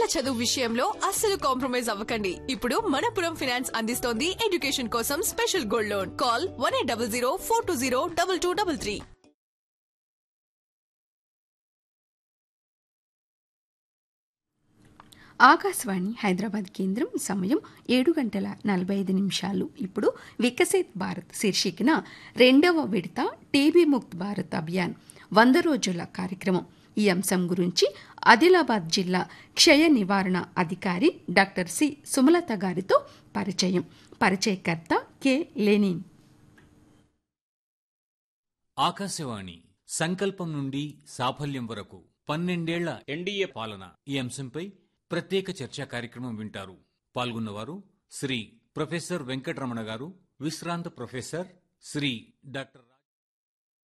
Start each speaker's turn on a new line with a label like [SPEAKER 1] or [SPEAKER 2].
[SPEAKER 1] చదువు విషయంలో అస్సలు కాంప్రమైజ్ అవ్వకండి ఇప్పుడు మనపురం ఫైనాన్స్ అందిస్తోంది ఎడ్యుకేషన్ కోసం special gold loan call one eight double zero four two zero double two double three
[SPEAKER 2] Akashvani Hyderabad కేంద్రం సమయం ఏడు గంటల నలభై ఐదు నిమిషాలు ఇప్పుడు వికసిత్ భారత్ శీర్షికన రెండవ విడత టీబీ ముక్త్ భారత్ అభియాన్ వంద రోజుల కార్యక్రమం ఈ అంశం గురించి ఆదిలాబాద్ జిల్లా క్షయ నివారణ అధికారి డాక్టర్ సి సుమలత గారితో పరిచయం పరిచయకర్త కె లెనిన్
[SPEAKER 3] ఆకాశవాణి సంకల్పం నుండి సాఫల్యం వరకు పన్నెండేళ్ల ఎన్డీఏ పాలన ఈ అంశంపై ప్రత్యేక చర్చా కార్యక్రమం వింటారు పాల్గొన్నవారు శ్రీ ప్రొఫెసర్ వెంకటరమణ గారు విశ్రాంత ప్రొఫెసర్ శ్రీ డాక్టర్